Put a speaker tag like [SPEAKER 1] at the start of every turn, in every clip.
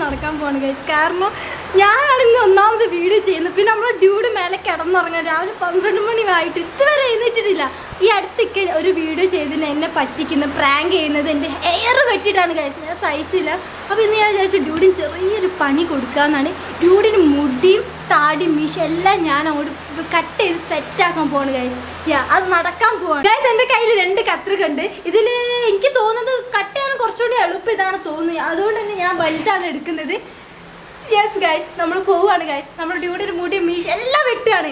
[SPEAKER 1] നടക്കാൻ പോവാണ് ഗൈസ് കാരണം ഞാനാണ് ഇന്ന് ഒന്നാമത് വീഡിയോ ചെയ്യുന്നത് പിന്നെ നമ്മൾ ഡ്യൂഡ് മേലെ കിടന്നുറങ്ങാൻ രാവിലെ പന്ത്രണ്ട് മണി ആയിട്ട് ഇതുവരെ എഴുന്നേറ്റിട്ടില്ല ഈ അടുത്തൊക്കെ ഒരു വീഡിയോ ചെയ്തതിന് എന്നെ പറ്റിക്കുന്ന പ്രാങ്ക് ചെയ്യുന്നത് എൻ്റെ ഹെയർ വെട്ടിയിട്ടാണ് ഗൈസ് ഞാൻ സഹിച്ചില്ല അപ്പോൾ ഇന്ന് ഞാൻ വിചാരിച്ചു ഡ്യൂഡിന് ചെറിയൊരു പണി കൊടുക്കാന്നാണ് ഡ്യൂഡിന് മുടിയും താടി മീശ എല്ലാം ഞാൻ അങ്ങോട്ട് കട്ട് ചെയ്ത് സെറ്റാക്കാൻ പോവാണ് ഗൈസ് യാ അത് നടക്കാൻ പോവാണ് ഗൈസ് എൻ്റെ കയ്യിൽ രണ്ട് കത്രിക ഉണ്ട് ഇതിൽ എനിക്ക് തോന്നുന്നത് കട്ട് ചെയ്യാൻ കുറച്ചുകൂടി എളുപ്പം ഇതാണ് തോന്നുന്നത് അതുകൊണ്ട് തന്നെ ഞാൻ വലുതാണ് എടുക്കുന്നത് യെസ് ഗൈസ് നമ്മൾ പോവാണ് ഗൈസ് നമ്മൾ ഡ്യൂഡിന് മുടി മീശ എല്ലാം വെട്ടുകയാണ്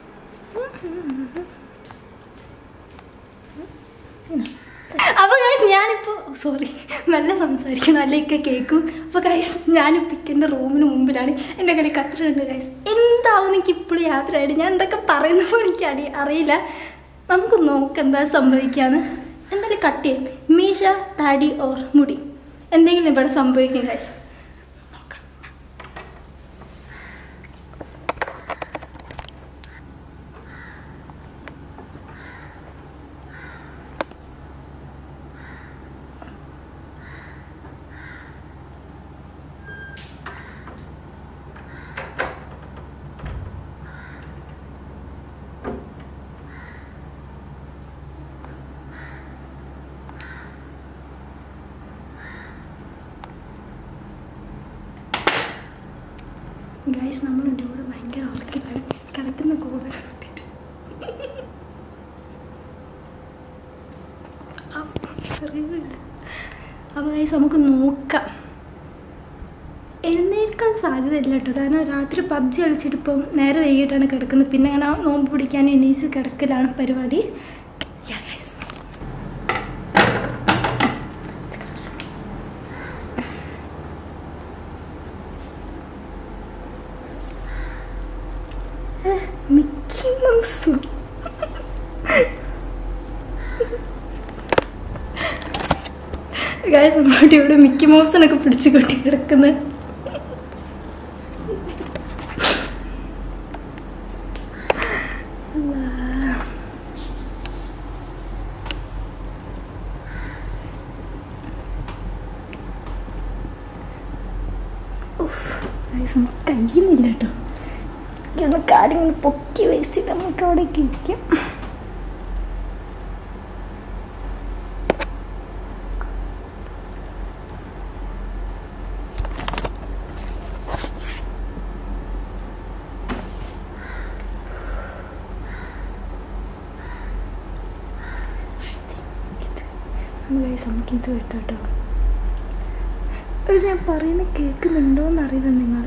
[SPEAKER 1] അപ്പൊ ഗൈസ് ഞാനിപ്പോ സോറി നല്ല സംസാരിക്കണം അല്ലെങ്കിൽ കേൾക്കൂ അപ്പൊ ഗൈസ് ഞാനിപ്പോ ഇക്കെന്റെ റൂമിന് മുമ്പിലാണ് എന്റെ കളി കത്ര ഉണ്ട് ഗൈസ് എന്താവും എനിക്ക് ഇപ്പോഴും യാത്രയായിട്ട് ഞാൻ എന്തൊക്കെ പറയുന്നപ്പോ എനിക്ക് അടി അറിയില്ല നമുക്ക് നോക്കാം എന്താ സംഭവിക്കാന്ന് എന്തായാലും കട്ട് ചെയ്യും മീശ താടി ഓർ മുടി എന്തെങ്കിലും ഇവിടെ സംഭവിക്കും ഗൈസ് ഗൈസ് നമ്മൾ ഇവിടെ ഭയങ്കര ഉറക്കിട്ടാണ് കിടക്കുന്ന കോല കണ്ടിട്ട് അപ്പോൾ ഗൈസ് നമുക്ക് നോക്കാം എഴുന്നേൽക്കാൻ സാധ്യതയില്ല കേട്ടോ കാരണം രാത്രി പബ്ജി കളിച്ചിട്ട് ഇപ്പം നേരെ വൈകിട്ടാണ് കിടക്കുന്നത് പിന്നെ അങ്ങനെ നോമ്പ് പിടിക്കാൻ എണീച്ച് കിടക്കലാണ് പരിപാടി Yeah, guys. Mickey Mouse guys നമ്മളോട് ഇവിടെ മിക്കി മൗസിനൊക്കെ പിടിച്ചു കൊട്ടി കിടക്കുന്നത് കഴിയുന്നില്ല കേട്ടോ ഇങ്ങനെ കാര്യങ്ങൾ പൊക്കി വെച്ചിട്ട് നമുക്ക് അവിടേക്ക് ഇരിക്കാം നമുക്ക് ഇത് വിട്ടോ ഞാൻ പറയുന്നത് കേൾക്കുന്നുണ്ടോ എന്നറിയില്ല നിങ്ങൾ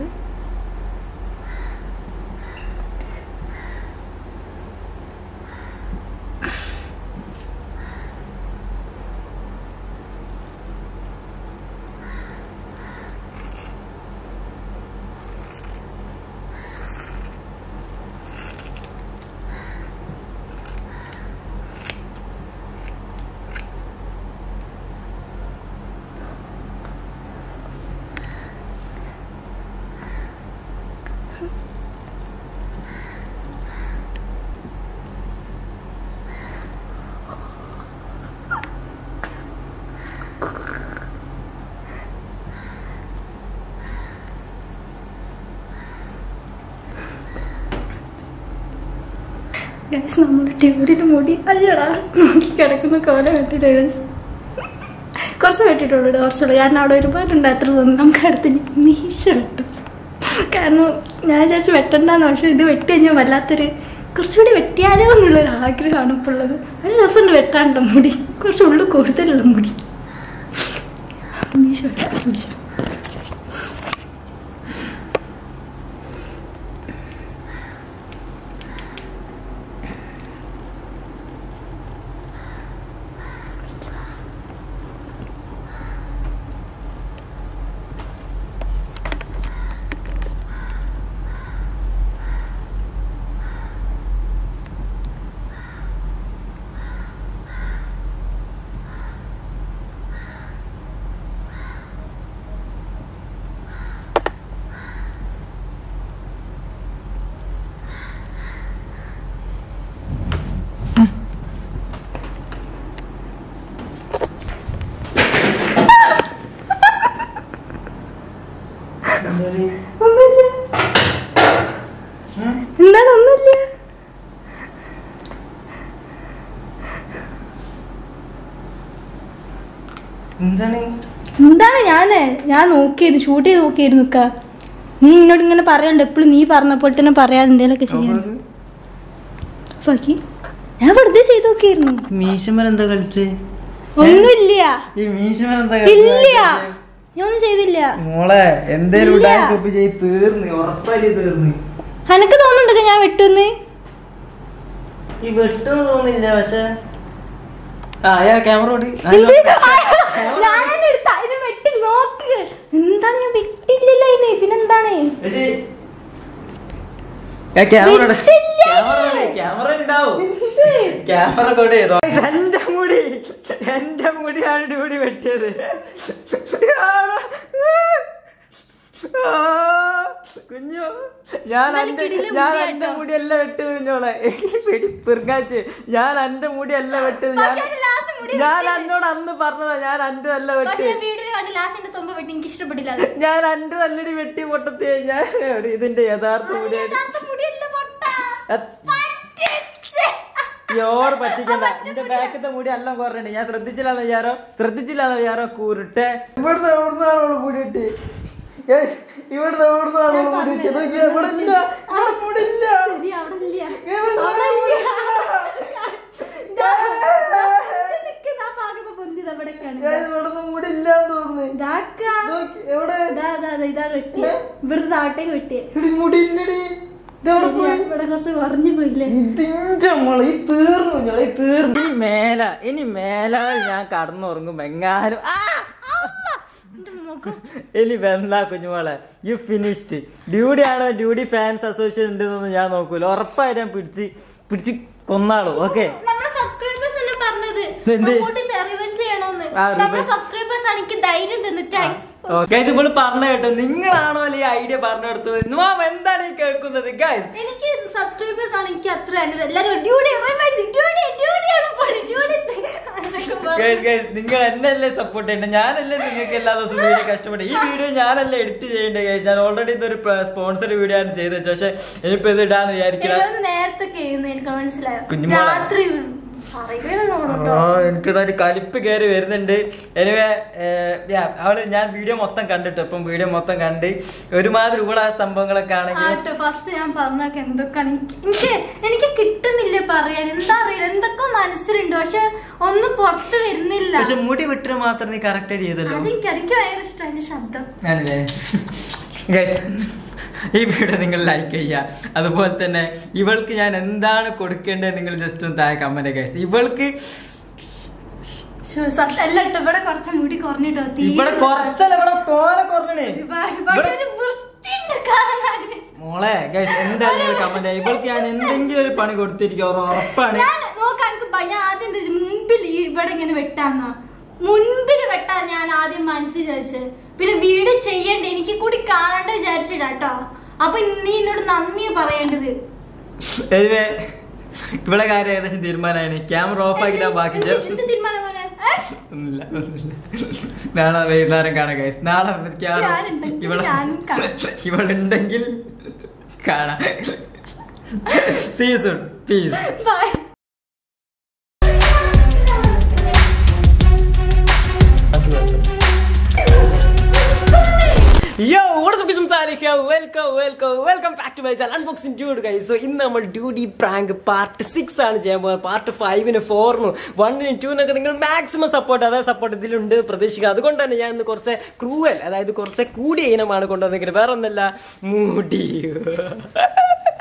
[SPEAKER 1] ഗൈസ് നമ്മുടെ ട്യൂബിന് മുടി അയ്യടാ നോക്കി കിടക്കുന്ന കോല കെട്ടിട്ട് ഗൈസ് കുറച്ച് വെട്ടിട്ടുള്ളൂ കുറച്ചുള്ളൂ കാരണം അവിടെ ഒരുപാടുണ്ട് അത്ര തോന്നുന്നു നമുക്ക് അടുത്ത് മീശ വെട്ടും കാരണം ഞാൻ വിചാരിച്ച് വെട്ടണ്ടെന്ന് പക്ഷെ ഇത് വെട്ടി കഴിഞ്ഞാൽ വല്ലാത്തൊരു കുറച്ചുകൂടി വെട്ടിയാലോ എന്നുള്ളൊരു ആഗ്രഹമാണ് ഇപ്പോൾ ഉള്ളത് നല്ല രസമുണ്ട് വെട്ടാണ്ടോ മുടി കുറച്ച് ഉള്ളു കൂടുതലുള്ള മുടി മീശ വെട്ടാം മീശ
[SPEAKER 2] എന്താണ്
[SPEAKER 1] എന്താണ് ഞാന് ഞാൻ നോക്കിയിരുന്നു ഷൂട്ട് ചെയ്ത് നോക്കിയിരുന്നു ഇക്ക നീ എന്നോട് ഇങ്ങനെ പറയണ്ട എപ്പോഴും നീ പറഞ്ഞ പോലെ തന്നെ പറയാൻ എന്തേലൊക്കെ ചെയ്യാൻ ഫക്കി ഞാൻ വെറുതെ ചെയ്ത് നോക്കിയിരുന്നു
[SPEAKER 2] മീശമൻ എന്താ കളിച്ച്
[SPEAKER 1] ഒന്നുമില്ല
[SPEAKER 2] ഈ മീശമൻ എന്താ
[SPEAKER 1] ഇല്ല ഞാൻ ഒന്നും ചെയ്തില്ല
[SPEAKER 2] മോളെ എന്തേലും
[SPEAKER 1] ഇല്ല.
[SPEAKER 2] ഉണ്ടാക്കി ചെയ്ത് തീർന്ന് ഉറപ്പായി തീർന്ന്
[SPEAKER 1] എനക്ക് തോന്നുന്നുണ്ട് ഞാൻ വെട്ടുന്ന്
[SPEAKER 2] ഈ വെട്ടൊന്നും തോന്നില്ല പക്ഷെ ആ യാ ക്യാമറ ഓടി
[SPEAKER 1] എന്ത്? ഞാൻ എടുത്ത അതിന് വെട്ടി നോക്ക് എന്താണ് ഞാൻ വെട്ടിയില്ലല്ലോ അതിന് പിന്നെന്താണ്
[SPEAKER 2] ക്യാമറ
[SPEAKER 1] വെട്ടില്ല
[SPEAKER 2] ക്യാമറ ഉണ്ടാവും ക്യാമറ കൊണ്ട് എന്റെ മുടി എന്റെ മുടിയാണ് ഡ്യൂടി വെട്ടിയത് ആ, കുഞ്ഞു ഞാൻ
[SPEAKER 1] എന്നാലും
[SPEAKER 2] എന്റെ
[SPEAKER 1] കിടിലൻ
[SPEAKER 2] ഞാൻ
[SPEAKER 1] മുടിയാട്ടോ.
[SPEAKER 2] എന്റെ മുടിയല്ല വെട്ടത് കുഞ്ഞോളെ പെറുങ്ങാച്ച് ഞാൻ എന്റെ മുടിയല്ല വെട്ടത് ഞാൻ
[SPEAKER 1] പക്ഷേ ഒരു last മുടി
[SPEAKER 2] ഞാൻ
[SPEAKER 1] വെട്ടിയത്.
[SPEAKER 2] എന്നോട് അന്ന് പറഞ്ഞതാ ഞാൻ അന്റെ അല്ല
[SPEAKER 1] പക്ഷെ
[SPEAKER 2] വെട്ട്
[SPEAKER 1] വീടിന് കണ്ട് ലാസ്റ്റ് തൊമ്പ വെട്ടി എനിക്ക് ഇഷ്ടപ്പെട്ടില്ല അത്.
[SPEAKER 2] ഞാൻ അന്റെ നല്ലടി വെട്ടി പൊട്ടത്തി ഞാൻ എവിടെ ഇതിന്റെ യഥാർത്ഥ
[SPEAKER 1] അത്
[SPEAKER 2] മുടിയായിട്ട്
[SPEAKER 1] യഥാർത്ഥ മുടിയല്ല പൊട്ട.
[SPEAKER 2] എ-
[SPEAKER 1] പറ്റിച്ച്.
[SPEAKER 2] ഈ ഓവർ പറ്റിക്കണ്ട എന്റെ ബാക്കത്തെ മുടി എല്ലാം കുറഞ്ഞു ഞാൻ ശ്രദ്ധിച്ചില്ലാന്ന് വിചാരോ ശ്രദ്ധിച്ചില്ലാന്ന് വിചാരോ കൂരുട്ടെ ഇവിടുന്ന് എവിടുന്നാണോ മുടിയിട്ട് ഇവിടുന്ന് എവിടുന്നാണോ മുടിയിട്ട് ഇവിടെ ഇല്ല ഇവിടെ മുടിയില്ല
[SPEAKER 1] ശരി, അവിടെ ഇല്ല.
[SPEAKER 2] ഇവിടെ
[SPEAKER 1] അവിടെ ഇല്ല.
[SPEAKER 2] മുടിയില്ല.
[SPEAKER 1] ദാ, ഇത് നിക്ക്, ദാ ഭാഗത്ത് പൊന്തിയത് അവിടേക്കാണ്.
[SPEAKER 2] ഞാൻ ഇവിടുന്ന് മുടിയില്ലാന്ന് തോന്നുന്നു
[SPEAKER 1] ഇതാക്കാ.
[SPEAKER 2] നോക്ക്, എവിടെ
[SPEAKER 1] ദാ, ദാ, ദാ, ഇതാണ് വെട്ടിയെ. ഇവിടുന്ന് താഴത്തേക്ക് വെട്ടിയെ
[SPEAKER 2] എടി, മുടിയില്ലടി ഇതെവിടെ പോയി
[SPEAKER 1] ഇവിടെ കുറച്ച് കുറഞ്ഞു പോയില്ലേ
[SPEAKER 2] ഇതിന്റെ മോളെ ഈ തീർന്നു ഞങ്ങളെ ഈ തീർന്നു ഇനി മേല ഇനി മേല ഞാൻ കടന്നുറങ്ങും എങ്ങാനും ആ!
[SPEAKER 1] എന്റെ മുഖം
[SPEAKER 2] ഇനി വെന്നാ കുഞ്ഞുമോളെ യു ഫിനിഷ്ഡ് ഡ്യൂഡി ആണോ ഡ്യൂഡി ഫാൻസ് അസോസിയേഷൻ ഉണ്ടെന്നൊന്നും ഞാൻ നോക്കൂല ഉറപ്പായി ഞാൻ പിടിച്ച് പിടിച്ച് കൊന്നാളൂ ഓക്കെ
[SPEAKER 1] നമ്മളെ സബ്സ്ക്രൈബേഴ്സ് തന്നെ പറഞ്ഞത്
[SPEAKER 2] എന്ത്?
[SPEAKER 1] അങ്ങോട്ട് റിവെഞ്ച് ചെയ്യണോന്ന്
[SPEAKER 2] ആ,
[SPEAKER 1] നമ്മളെ
[SPEAKER 2] revenge.
[SPEAKER 1] സബ്സ്ക്രൈബേഴ്സ് ആണ് എനിക്ക് ധൈര്യം തന്നു താങ്ക്സ്
[SPEAKER 2] ഗൈസ് ഇപ്പോൾ പറഞ്ഞു കേട്ടോ നിങ്ങളാണോ ഈ ഐഡിയ പറഞ്ഞു കൊടുത്തത് മാം എന്താണ് ഈ കേൾക്കുന്നത് ഗൈസ്
[SPEAKER 1] എനിക്ക് സബ്സ്ക്രൈബേഴ്സ് ആണ് എനിക്ക് അത്ര അനു- എല്ലാരും ഡ്യൂട്ടി റിവെഞ്ച് ഡ്യൂട്ടി ഡ്യൂട്ടി ആണ് പോലെ ഡ്യൂട്ടി
[SPEAKER 2] ഗൈസ് ഗൈസ് നിങ്ങൾ എന്നല്ലേ സപ്പോർട്ട് ചെയ്യണ്ടേ ഞാനല്ലേ നിങ്ങൾക്ക് എല്ലാ ദിവസവും വീഡിയോ കഷ്ടപ്പെട്ട് ഈ വീഡിയോ ഞാനല്ലേ എഡിറ്റ് ചെയ്യേണ്ടേ ഗൈസ് ഞാൻ ഓൾറെഡി ഇതൊരു സ്പോൺസർഡ് വീഡിയോ ആണ് ചെയ്തത് പക്ഷെ ഇനിയിപ്പോ ഇത് ഇടാന്ന് വിചാരിക്കില്ല
[SPEAKER 1] നേരത്തെ കേൾക്കുന്നു എനിക്ക് മനസ്സിലായോ
[SPEAKER 2] കുഞ്ഞുമോളെ.
[SPEAKER 1] രാത്രി പറയുകയാണോ
[SPEAKER 2] ആ എനിക്ക് ഒരു കലിപ്പ് കയറി വരുന്നുണ്ട് എനിവേ അവള് ഞാൻ വീഡിയോ മൊത്തം കണ്ടിട്ടു ഇപ്പം വീഡിയോ മൊത്തം കണ്ട് ഒരുമാതിരി ഊള സംഭവങ്ങളൊക്കെ ആണെങ്കിൽ
[SPEAKER 1] ആട്ടോ ഫസ്റ്റ് ഞാൻ പറഞ്ഞൊക്കെ എന്തൊക്കെയാണ് എനിക്ക് എനിക്ക് എനിക്ക് കിട്ടുന്നില്ല പറയാൻ എന്താ അറിയില്ല എന്തൊക്കെ മനസ്സിലുണ്ട് പക്ഷെ ഒന്നും പുറത്ത് വരുന്നില്ല
[SPEAKER 2] പക്ഷെ മുടി വിട്ടിട്ട് മാത്രം നീ കറക്റ്റ് ചെയ്തല്ലോ
[SPEAKER 1] അതെനിക്ക് എനിക്ക് ഭയങ്കര ഇഷ്ടം അതിന്റെ ശബ്ദം
[SPEAKER 2] ആണല്ലേ Guys, ഈ വീഡിയോ നിങ്ങൾ ലൈക്ക് ചെയ്യുക അതുപോലെ തന്നെ ഇവൾക്ക് ഞാൻ എന്താണ് കൊടുക്കേണ്ടത് നിങ്ങൾ ജസ്റ്റ് ഒന്ന് താഴെ കമന്റ് ഗൈസ് ഇവൾക്ക്
[SPEAKER 1] ശ്ശോ, സത്യം അല്ല കേട്ടോ ഇവിടെ കുറച്ച് മുടി കുറഞ്ഞിട്ടോ തീരെ
[SPEAKER 2] ഇവിടെ കുറച്ചല്ല ഇവിടെ തോനെ കുറഞ്ഞേ
[SPEAKER 1] ഒരുപാട്. പക്ഷെ ഒരു വൃത്തിയുണ്ട് കാണാന്
[SPEAKER 2] മോളെ ഗൈസ് എന്തായാലും കമന്റ് ഇവൾക്ക് ഞാൻ എന്തെങ്കിലും ഒരു പണി കൊടുത്തിരിക്കും ഉറ- ഉറപ്പാണ്
[SPEAKER 1] ഞാൻ നോക്കാൻ എനിക്ക് ഭയം ആദ്യം എന്താ വെച്ചാ മുൻപിൽ ഈ ഇവിടെ ഇങ്ങനെ വെട്ടാന്നാ മുൻപിൽ വെട്ടാ ഞാൻ ആദ്യം മനസ്സിൽ വിചാരിച്ചത് പിന്നെ വീട് ചെയ്യണ്ടേ എനിക്ക് കൂടി കാണാണ്ട് വിചാരിച്ചിടാ കേട്ടോ അപ്പൊ നീ എന്നോട് നന്ദി പറയേണ്ടത്
[SPEAKER 2] എനിവേ ഇവിടെ കാര്യം ഏകദേശം തീരുമാനമാണ് ക്യാമറ ഓഫ് ആക്കിട്ടാ ബാക്കി
[SPEAKER 1] എന്ത്
[SPEAKER 2] ജസ്റ്റ്
[SPEAKER 1] എന്ത് തീരുമാനം മോനെ? ഏ?
[SPEAKER 2] ഒന്നുമില്ല, ഒന്നുമില്ല. നാളെ വൈകുന്നേരം കാണാം ഗൈസ് നാളെ മിക്കവാറും
[SPEAKER 1] ഞാനുണ്ടെങ്കിൽ
[SPEAKER 2] ഇവളെ
[SPEAKER 1] ഞാനും കാണാം.
[SPEAKER 2] ഇവളുണ്ടെങ്കിൽ കാണാം see soon please
[SPEAKER 1] Bye.
[SPEAKER 2] Yo welcome welcome welcome back to my channel unboxing dude guys so ഇന്ന് നമ്മൾ ഡ്യൂഡി പ്രാങ്ക് പാർട്ട് സിക്സ് ആണ് ചെയ്യാൻ പോകുന്നത് പാർട്ട് ഫൈവിന് ഫോറിനും വണ്ണിനും ടൂനൊക്കെ നിങ്ങൾ മാക്സിമം സപ്പോർട്ട് അതായത് സപ്പോർട്ട് ഇതിലുണ്ട് പ്രതീക്ഷിക്കുക അതുകൊണ്ട് തന്നെ ഞാൻ ഇന്ന് കുറച്ച് ക്രൂവൽ അതായത് കുറച്ച് കൂടിയ ഇനമാണ് കൊണ്ടുവന്നിരിക്കുന്നത് വേറെ ഒന്നല്ല മൂടി